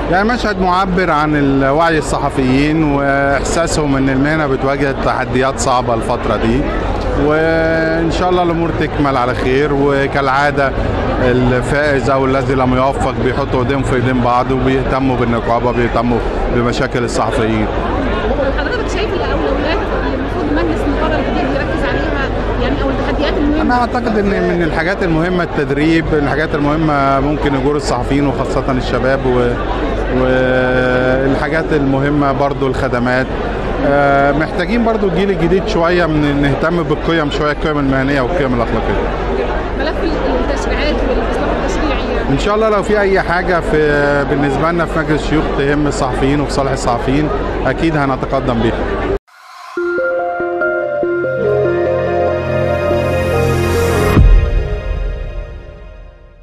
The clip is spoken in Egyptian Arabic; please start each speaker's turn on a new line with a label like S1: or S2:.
S1: يعني مشهد معبر عن ال- وعي الصحفيين واحساسهم ان المهنه بتواجه تحديات صعبه الفتره دي وان شاء الله الامور تكمل على خير وكالعاده الفائز او الذي لم يوفق بيحطوا ايديهم في ايدين بعض وبيهتموا بالنقابه بيهتموا بمشاكل الصحفيين
S2: حضرتك شايف الاولويات اللي المفروض مجلس النقابه الجديد يركز عليها يعني او التحديات المهمه
S1: انا اعتقد ان من الحاجات المهمه التدريب الحاجات المهمه ممكن اجور الصحفيين وخاصه الشباب و والحاجات المهمه برضو الخدمات آه، محتاجين برضو الجيل الجديد شويه من نهتم بالقيم شويه القيم المهنيه والقيم الاخلاقيه
S2: ملف التشريعات والاصلاح التشريعي
S1: ان شاء الله لو في اي حاجه في بالنسبه لنا في مجلس الشيوخ تهم الصحفيين وفي صالح الصحفيين اكيد هنتقدم بيها